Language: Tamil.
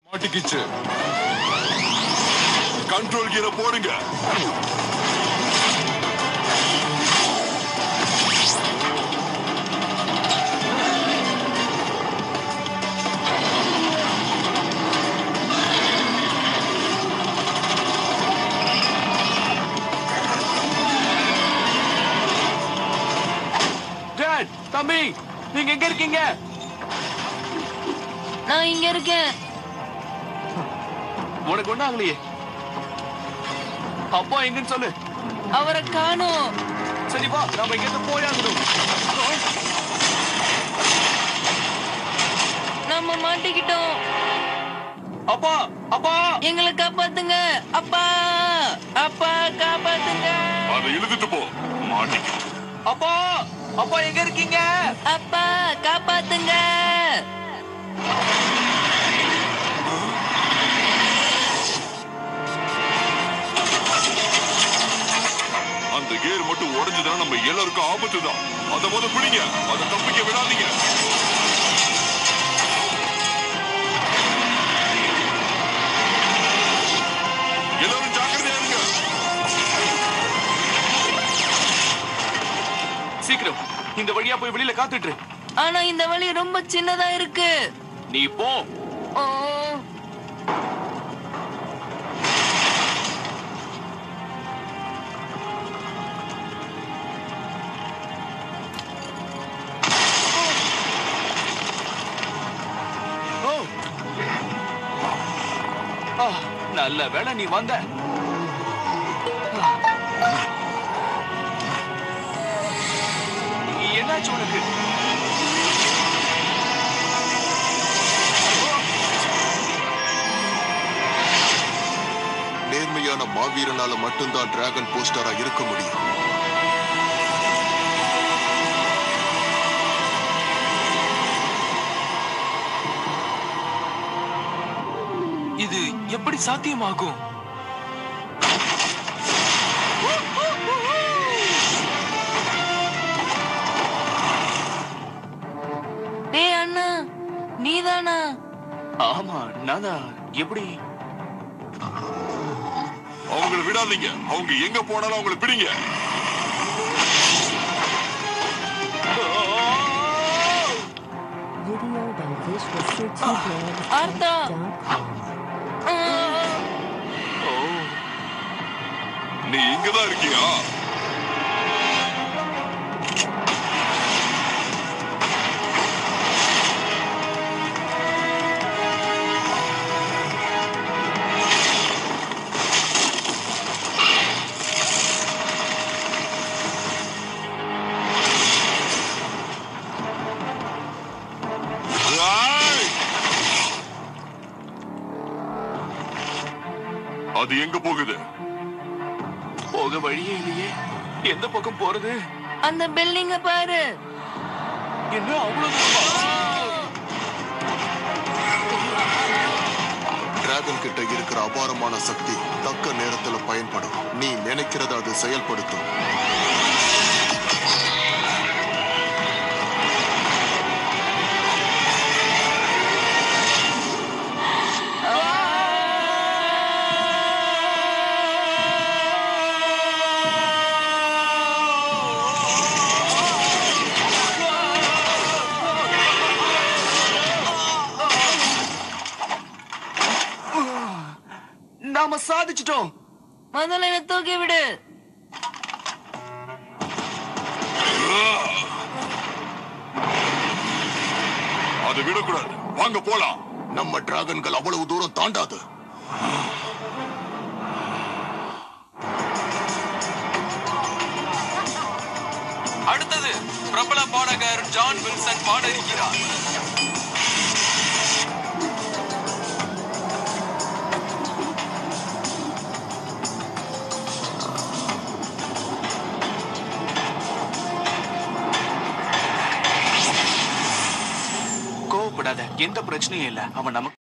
மாட்டிக்கிச்சு கண்ட்ரோல் கீரை போடுங்க டாட் தம்பி நீங்க எங்க இருக்கீங்க நான் இங்க இருக்கேன் உனக்கு ஒண்ணு ஆகலையே அப்பா எங்கன்னு சொல்லு அவரை காணோம் சரி வா நாம இங்க இருந்து போயாகணும் நம்ம மாட்டிக்கிட்டோம் அப்பா அப்பா எங்களை காப்பாத்துங்க அப்பா அப்பா காப்பாத்துங்க அதை இழுத்துட்டு போ மாட்டிக்க அப்பா அப்பா எங்க இருக்கீங்க அப்பா காப்பாத்துங்க அந்த கேர் மட்டும் உடைஞ்சதுன்னா நம்ம எல்லாருக்கும் ஆபத்து தான் அதை முத பிடிங்க அதை தப்பிக்க விடாதீங்க எல்லாரும் ஜாக்கிரதையா இருங்க சீக்கிரம் இந்த வழியா போய் வெளியில காத்துட்டு இரு. ஆனா இந்த வழி ரொம்ப சின்னதா இருக்கு நீ போ ஓ ஓ ஆ, நல்ல வேளை நீ வந்த என்னாச்சு உனக்கு நேர்மையான மாவீரனால மட்டும்தான் டிராகன் போஸ்டரா இருக்க முடியும் இது எப்படி சாத்தியமாகும் டேய் அண்ணா நீதானா ஆமா நாதா எப்படி அவங்கள விடாதீங்க அவங்க எங்க போனாலும் அவங்கள பிடிங்க Video by visualcityblog.com. ஆர்த்தா ஆ, ஓ நீ இங்கதான் இருக்கியா ஏய்! அது எங்க போகுது போக வழியே இல்லையே எந்த பக்கம் போறது அந்த பில்டிங்க பாரு என்ன அவ்வளவு தூரமா? டிராகன் கிட்ட இருக்கிற அபாரமான சக்தி தக்க நேரத்துல பயன்படும் நீ நினைக்கிறத அது செயல்படுத்தும் நாம சாதிச்சிட்டோம் முதல்ல என்ன தூக்கி விடு அதை விடக்கூடாது வாங்க போலாம் நம்ம டிராகன்கள் அவ்வளவு தூரம் தாண்டாது அடுத்தது பிரபல பாடகர் ஜான் வில்சன் பாட இருக்கிறார் கோவப்படாத எந்த பிரச்சனையும் இல்ல அவன் நமக்கு